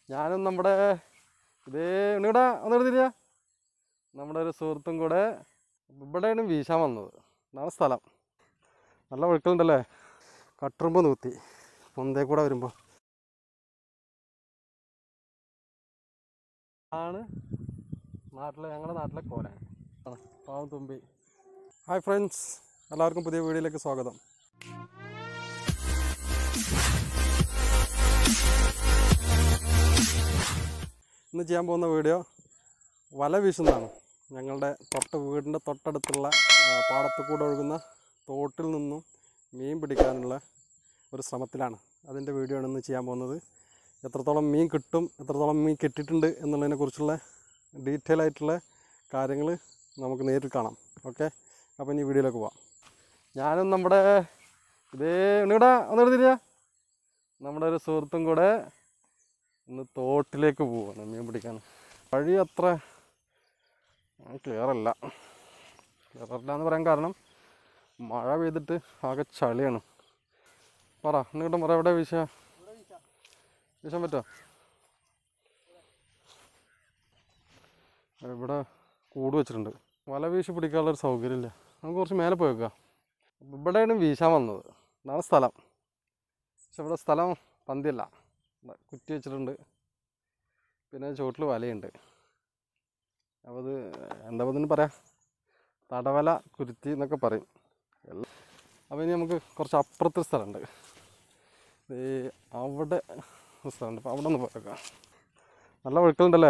ഞാനും നമ്മുടെ ഇതേ ഉണ്ണിവിടെ ഒന്ന് എടുത്തില്ല നമ്മുടെ ഒരു സുഹൃത്തും കൂടെ ഇവിടെയാണ് വീശാൻ വന്നത് ഇതാണ് സ്ഥലം നല്ല ഒഴുക്കലുണ്ടല്ലേ കട്ടുറുമ്പ് നൂത്തി പൊന്തേ കൂടെ വരുമ്പോൾ ആണ് നാട്ടിലെ ഞങ്ങളുടെ നാട്ടിലെ കോല ആണ് പാവം തുമ്പി ഹായ് ഫ്രണ്ട്സ് എല്ലാവർക്കും പുതിയ വീഡിയോയിലേക്ക് സ്വാഗതം ഇന്ന് ചെയ്യാൻ പോകുന്ന വീഡിയോ വല വീശുന്നതാണ് ഞങ്ങളുടെ തൊട്ട് വീടിൻ്റെ തൊട്ടടുത്തുള്ള ആ, പാടത്ത് കൂടെ ഒഴുകുന്ന തോട്ടിൽ നിന്നും മീൻ പിടിക്കാനുള്ള ഒരു ശ്രമത്തിലാണ് അതിൻ്റെ വീഡിയോ ആണ് ഇന്ന് ചെയ്യാൻ പോകുന്നത് എത്രത്തോളം മീൻ കിട്ടും എത്രത്തോളം മീൻ കിട്ടിയിട്ടുണ്ട് എന്നുള്ളതിനെ കുറിച്ചുള്ള ഡീറ്റെയിൽ ആയിട്ടുള്ള കാര്യങ്ങൾ നമുക്ക് നേരിൽ കാണാം ഓക്കെ അപ്പോൾ ഇനി വീഡിയോയിലേക്ക് പോവാം ഞാനും നമ്മുടെ ഇതേ ഉണ്ണിവിടെ ഒന്ന് എടുത്തില്ല നമ്മുടെ ഒരു സുഹൃത്തും കൂടെ ഇന്ന് തോട്ടിലേക്ക് പോവാണ് മീൻ പിടിക്കാൻ വഴി അത്ര ക്ലിയർ അല്ല ക്ലിയർ അല്ല എന്ന് പറയാൻ കാരണം മഴ പെയ്തിട്ട് ആകെ ചളിയാണ് പറ എന്നിട്ട് പറ എവിടെ വീശ വീശാൻ പറ്റുമോ ഇവിടെ കൂട് വെച്ചിട്ടുണ്ട് വല വീശി പിടിക്കാനുള്ളൊരു സൗകര്യമില്ല നമുക്ക് കുറച്ച് മേലെ പോയി വെക്കാം ഇവിടെയാണ് വീശാൻ വന്നത് ഇതാണ് സ്ഥലം പക്ഷെ ഇവിടെ സ്ഥലം പന്തിയല്ല ഇവിടെ കുറ്റി വെച്ചിട്ടുണ്ട് പിന്നെ ചുവട്ടിൽ വലയുണ്ട് അപ്പോൾ അത് എന്താ ഇതിന് പറയാം തടവല കുരുത്തി എന്നൊക്കെ പറയും എല്ലാം അപ്പോൾ ഇനി നമുക്ക് കുറച്ച് അപ്പുറത്തെ ഒരു സ്ഥലമുണ്ട് ഈ അവിടെ ഒരു സ്ഥലമുണ്ട് അപ്പോൾ അവിടെ ഒന്ന് പോയേക്കാം നല്ല ഒഴുക്കലുണ്ടല്ലേ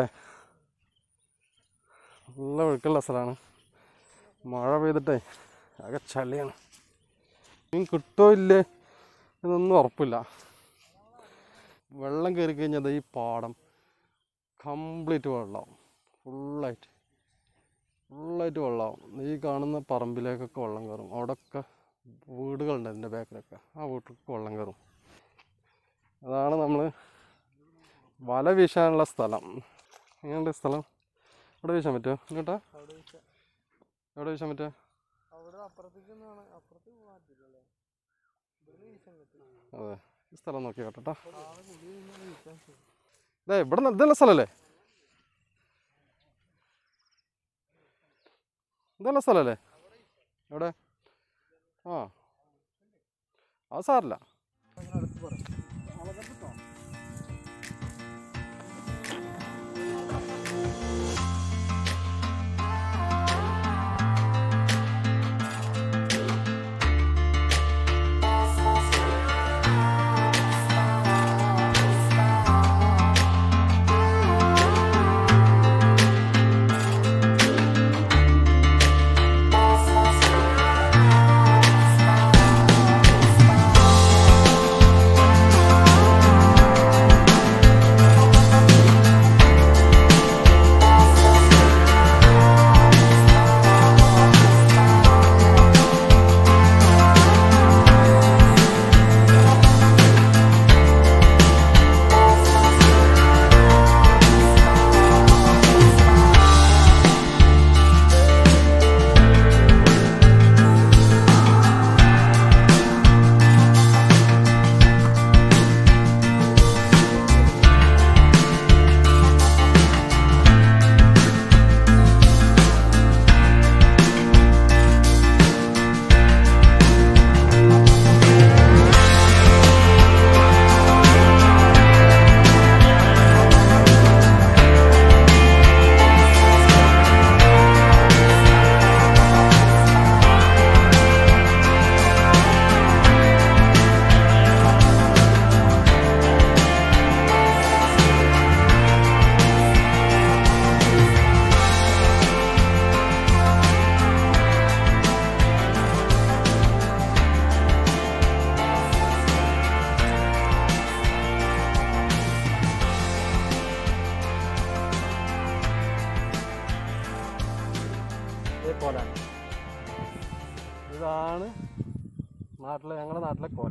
നല്ല ഒഴുക്കുള്ള സ്ഥലമാണ് മഴ പെയ്തിട്ടേ ആകെ ചളിയാണ് മീൻ കിട്ടുമോ ഇല്ലേ എന്നൊന്നും ഉറപ്പില്ല വെള്ളം കയറി കഴിഞ്ഞാൽ ഈ പാടം കംപ്ലീറ്റ് വെള്ളമാവും ഫുള്ളായിട്ട് ഫുള്ളായിട്ട് വെള്ളമാവും ഈ കാണുന്ന പറമ്പിലേക്കൊക്കെ വെള്ളം കയറും അവിടെയൊക്കെ വീടുകളുണ്ട് അതിൻ്റെ ബാക്കിലൊക്കെ ആ വീട്ടിലേക്ക് വെള്ളം കയറും അതാണ് നമ്മൾ വല വീശാനുള്ള സ്ഥലം എങ്ങനെയുണ്ട് സ്ഥലം ഇവിടെ വീശാൻ പറ്റുമോ ഇങ്ങോട്ടാ എവിടെ വീശാൻ പറ്റുമോ അവിടെ അപ്പുറത്തേക്ക് അപ്പുറത്ത് പോകാൻ പറ്റില്ലല്ലേ ഇവിടുന്ന് വീശാൻ പറ്റും അതെ ഈ സ്ഥലം നോക്കി കേട്ടോ ആളെ കുടി കഴിഞ്ഞാൽ വീശാൻ പറ്റും ഇതേ ഇവിടെ ന- ഇതല്ല സ്ഥലമല്ലേ ഇതല്ല സ്ഥലമല്ലേ എവിടെ ആ അത് സാറില്ല അടുത്ത് പറ ആളെ കണ്ടിട്ടോ ഇതേപോലെ ഇതാണ് നാട്ടിലെ ഞങ്ങളുടെ നാട്ടിലെ കോല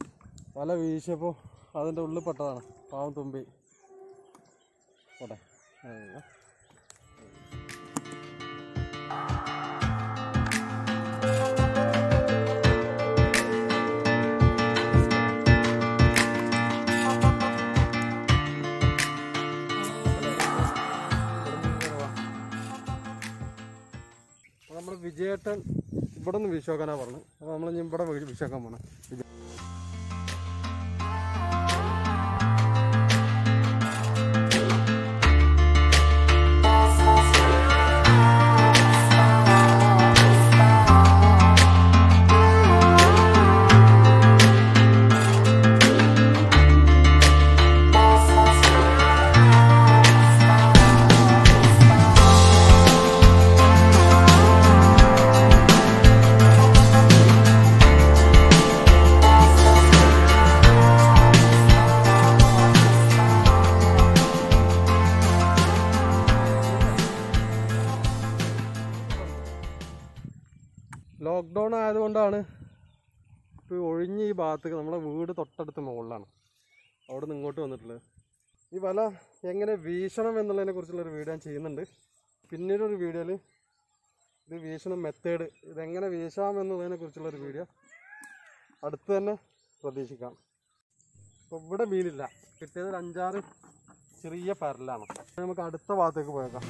വല വീശിയപ്പോൾ അതിൻ്റെ ഉള്ളിൽ പെട്ടതാണ് പാവം തുമ്പി പോട്ടെ അയ്യോ. അപ്പോൾ നമ്മൾ വിജയേട്ടൻ ഇവിടെ നിന്ന് വിശ്വക്കാനാ പറഞ്ഞു അപ്പോൾ നമ്മൾ ഇനി ഇവിടെ വിശ്വക്കാൻ പോകണം ലോക്ക്ഡൗൺ ആയതുകൊണ്ടാണ് ഇപ്പോൾ ഒഴിഞ്ഞ് ഈ ഭാഗത്തേക്ക് നമ്മുടെ വീട് തൊട്ടടുത്ത് മുകളിലാണ് അവിടെ നിന്ന് ഇങ്ങോട്ട് വന്നിട്ടുള്ളത് ഈ വല എങ്ങനെ വീശണം എന്നുള്ളതിനെ കുറിച്ചുള്ളൊരു വീഡിയോ ഞാൻ ചെയ്യുന്നുണ്ട് പിന്നീട് ഒരു വീഡിയോയിൽ ഇത് വീശണ മെത്തേഡ് ഇതെങ്ങനെ വീശാം എന്നുള്ളതിനെ കുറിച്ചുള്ളൊരു വീഡിയോ അടുത്ത് തന്നെ പ്രതീക്ഷിക്കാം ഇപ്പോൾ ഇവിടെ മീനില്ല കിട്ടിയത് ഒരു അഞ്ചാറ് ചെറിയ പരലാണ് നമുക്ക് അടുത്ത ഭാഗത്തേക്ക് പോയേക്കാം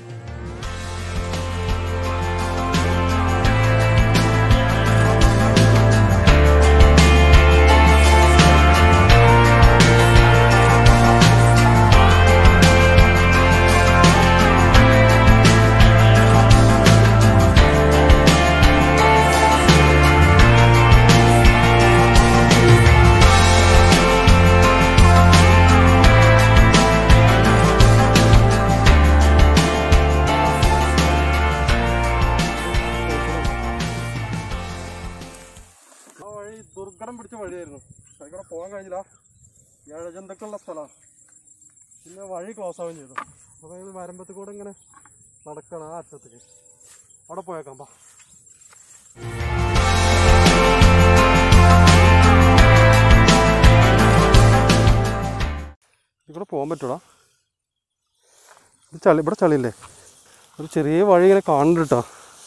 ആ വഴി ദുർഘടം പിടിച്ച വഴിയായിരുന്നു അതിക്കൂടെ പോകാൻ കഴിഞ്ഞില്ല ഇഴജന്തുക്കളുള്ള സ്ഥലമാണ് പിന്നെ വഴി ക്ലോസ് ആവുകയും ചെയ്തു അപ്പോൾ ഇത് മരമ്പത്തിൽ കൂടെ ഇങ്ങനെ നടക്കണം ആ അറ്റത്തേക്ക് അവിടെ പോയേക്കാം പാ ഇവിടെ പോകാൻ പറ്റൂടാ ഇത് ചളി ഇവിടെ ചളിയില്ലേ ഒരു ചെറിയ വഴി ഇങ്ങനെ കാണുന്നുണ്ട് കേട്ടോ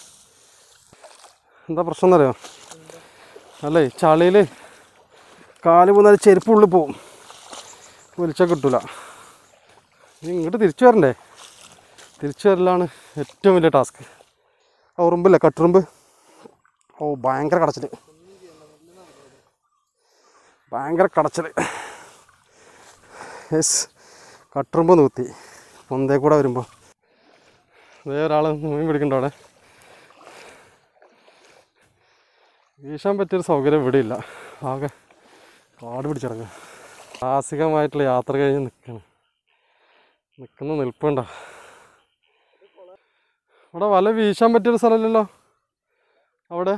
എന്താ പ്രശ്നം എന്നറിയോ അല്ലേ ചളിയിൽ കാല് പോകുന്ന ചെരുപ്പ് ഉള്ളിൽ പോവും വലിച്ചാൽ കിട്ടൂല ഇനി ഇങ്ങോട്ട് തിരിച്ചു വരണ്ടേ തിരിച്ചു വരലാണ് ഏറ്റവും വലിയ ടാസ്ക് ആ ഉറുമ്പില്ലേ കട്ടുറുമ്പ് ഓ ഭയങ്കര കടച്ചിൽ ഭയങ്കര കടച്ചിൽ യെസ് കട്ടുറുമ്പ് നൂത്തി പൊന്തേ കൂടെ വരുമ്പോൾ അതേ ഒരാൾ മീൻ പിടിക്കണ്ട അവിടെ വീശാൻ പറ്റിയൊരു സൗകര്യം ഇവിടെ ഇല്ല ആകെ കാട് പിടിച്ചിറങ്ങുക സാഹസികമായിട്ടുള്ള യാത്ര കഴിഞ്ഞ് നിൽക്കണം നിൽക്കുന്ന നിൽപ്പുണ്ട അവിടെ വല വീശാൻ പറ്റിയൊരു സ്ഥലമില്ലല്ലോ അവിടെ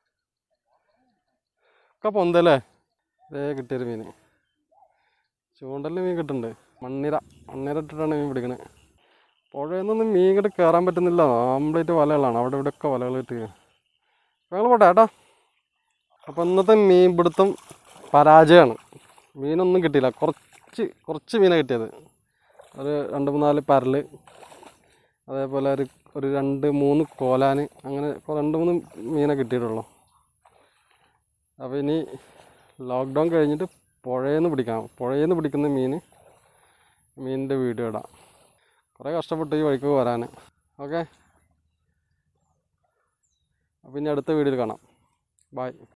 ഒക്കെ പൊന്തല്ലേ ഇതേ കിട്ടിയൊരു മീൻ ചൂണ്ടലിൽ മീൻ കിട്ടുന്നുണ്ട് മണ്ണിര മണ്ണിര ഇട്ടിട്ടാണ് മീൻ പിടിക്കണത് പുഴയിൽ നിന്നൊന്നും മീൻ ഇങ്ങോട്ട് കയറാൻ പറ്റുന്നില്ല ആംപ്ലേറ്റ് വലകളാണ് അവിടെ ഇവിടെയൊക്കെ വലകൾ കിട്ടുക ഞങ്ങൾ പോട്ടെ ഏട്ടാ അപ്പോൾ ഇന്നത്തെ മീൻ പിടുത്തം പരാജയമാണ് മീനൊന്നും കിട്ടിയില്ല കുറച്ച് കുറച്ച് മീനാണ് കിട്ടിയത് ഒരു രണ്ട് മൂന്നാല് പരൽ അതേപോലെ ഒരു ഒരു രണ്ട് മൂന്ന് കോലാൻ അങ്ങനെ കൊ- രണ്ട് മൂന്ന് മീനെ കിട്ടിയിട്ടുള്ളൂ അപ്പോൾ ഇനി ലോക്ക്ഡൗൺ കഴിഞ്ഞിട്ട് പുഴയിൽ നിന്ന് പിടിക്കാം പുഴയിൽ നിന്ന് പിടിക്കുന്ന മീൻ മീനിൻ്റെ വീഡിയോ ഇടാം കുറേ കഷ്ടപ്പെട്ടു ഈ വഴിക്ക് വരാൻ ഓക്കെ അപ്പോൾ ഇനി അടുത്ത വീഡിയോയിൽ കാണാം ബായ്